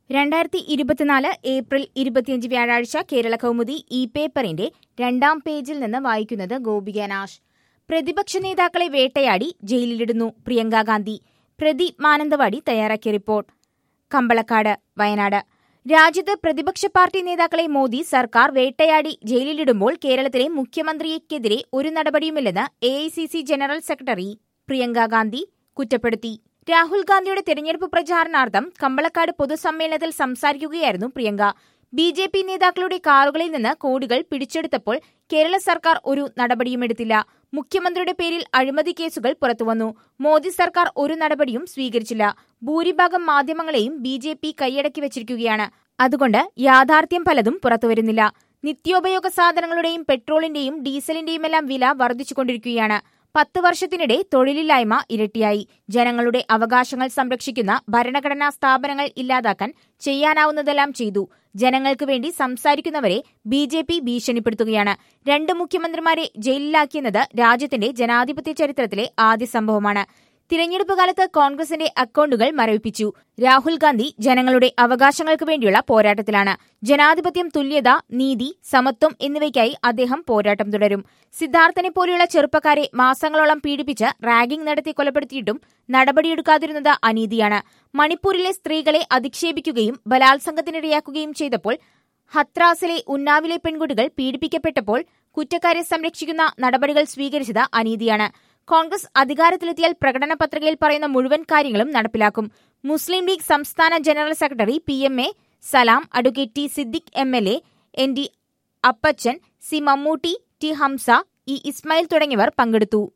രണ്ടായിരത്തി ഇരുപത്തിനാല് ഏപ്രിൽ ഇരുപത്തിയഞ്ച് വ്യാഴാഴ്ച കേരള കൗമുദി ഇ പേപ്പറിന്റെ രണ്ടാം പേജിൽ നിന്ന് വായിക്കുന്നത് ഗോപിക നാഷ് പ്രതിപക്ഷ നേതാക്കളെ വേട്ടയാടി ജയിലിലിടുന്നു പ്രിയങ്ക ഗാന്ധി പ്രദീപ് മാനന്തവാടി തയ്യാറാക്കിയ റിപ്പോർട്ട് കമ്പളക്കാട് വയനാട് രാജ്യത്ത് പ്രതിപക്ഷ പാർട്ടി നേതാക്കളെ മോദി സർക്കാർ വേട്ടയാടി ജയിലിലിടുമ്പോൾ കേരളത്തിലെ മുഖ്യമന്ത്രിക്കെതിരെ ഒരു നടപടിയുമില്ലെന്ന് A general secretary Priyanka Gandhi കുറ്റപ്പെടുത്തി രാഹുൽ ഗാന്ധിയുടെ തെരഞ്ഞെടുപ്പ് പ്രചാരണാർത്ഥം കമ്പളക്കാട് പൊതുസമ്മേളനത്തിൽ സംസാരിക്കുകയായിരുന്നു പ്രിയങ്ക ബി ജെ പി നേതാക്കളുടെ കാറുകളിൽ നിന്ന് കോടികൾ പിടിച്ചെടുത്തപ്പോൾ കേരള സർക്കാർ ഒരു നടപടിയുമെടുത്തില്ല മുഖ്യമന്ത്രിയുടെ പേരിൽ അഴിമതി കേസുകൾ പുറത്തുവന്നു മോദി സർക്കാർ ഒരു നടപടിയും സ്വീകരിച്ചില്ല ഭൂരിഭാഗം മാധ്യമങ്ങളെയും ബി ജെ പി കൈയടക്കി വച്ചിരിക്കുകയാണ് അതുകൊണ്ട് യാഥാർത്ഥ്യം പലതും പുറത്തുവരുന്നില്ല നിത്യോപയോഗ സാധനങ്ങളുടെയും പെട്രോളിന്റെയും ഡീസലിന്റെയുമെല്ലാം വില വർദ്ധിച്ചുകൊണ്ടിരിക്കുകയാണ് പത്ത് വർഷത്തിനിടെ തൊഴിലില്ലായ്മ ഇരട്ടിയായി ജനങ്ങളുടെ അവകാശങ്ങൾ സംരക്ഷിക്കുന്ന ഭരണഘടനാ സ്ഥാപനങ്ങൾ ഇല്ലാതാക്കാൻ ചെയ്യാനാവുന്നതെല്ലാം ചെയ്തു ജനങ്ങൾക്ക് വേണ്ടി സംസാരിക്കുന്നവരെ ബി ജെ പി ഭീഷണിപ്പെടുത്തുകയാണ് രണ്ട് മുഖ്യമന്ത്രിമാരെ ജയിലിലാക്കിയെന്നത് രാജ്യത്തിന്റെ ജനാധിപത്യ ചരിത്രത്തിലെ ആദ്യ സംഭവമാണ് തിരഞ്ഞെടുപ്പ് കാലത്ത് കോൺഗ്രസിന്റെ അക്കൌണ്ടുകൾ മരവിപ്പിച്ചു രാഹുൽ ഗാന്ധി ജനങ്ങളുടെ അവകാശങ്ങൾക്ക് വേണ്ടിയുള്ള പോരാട്ടത്തിലാണ് ജനാധിപത്യം തുല്യത നീതി സമത്വം എന്നിവയ്ക്കായി അദ്ദേഹം പോരാട്ടം തുടരും സിദ്ധാർത്ഥനെ പോലെയുള്ള ചെറുപ്പക്കാരെ മാസങ്ങളോളം പീഡിപ്പിച്ച് റാഗിംഗ് നടത്തി കൊലപ്പെടുത്തിയിട്ടും നടപടിയെടുക്കാതിരുന്നത് അനീതിയാണ് മണിപ്പൂരിലെ സ്ത്രീകളെ അധിക്ഷേപിക്കുകയും ബലാത്സംഗത്തിനിടയാക്കുകയും ചെയ്തപ്പോൾ ഹത്രാസിലെ ഉന്നാവിലെ പെൺകുട്ടികൾ പീഡിപ്പിക്കപ്പെട്ടപ്പോൾ കുറ്റക്കാരെ സംരക്ഷിക്കുന്ന നടപടികൾ സ്വീകരിച്ചത് അനീതിയാണ് കോൺഗ്രസ് അധികാരത്തിലെത്തിയാൽ പ്രകടന പത്രികയിൽ പറയുന്ന മുഴുവൻ കാര്യങ്ങളും നടപ്പിലാക്കും മുസ്ലിം ലീഗ് സംസ്ഥാന general secretary P M A Salam advocate T Siddique M L A N D Appachan C Mammootty T Hamsa E Ismail തുടങ്ങിയവർ പങ്കെടുത്തു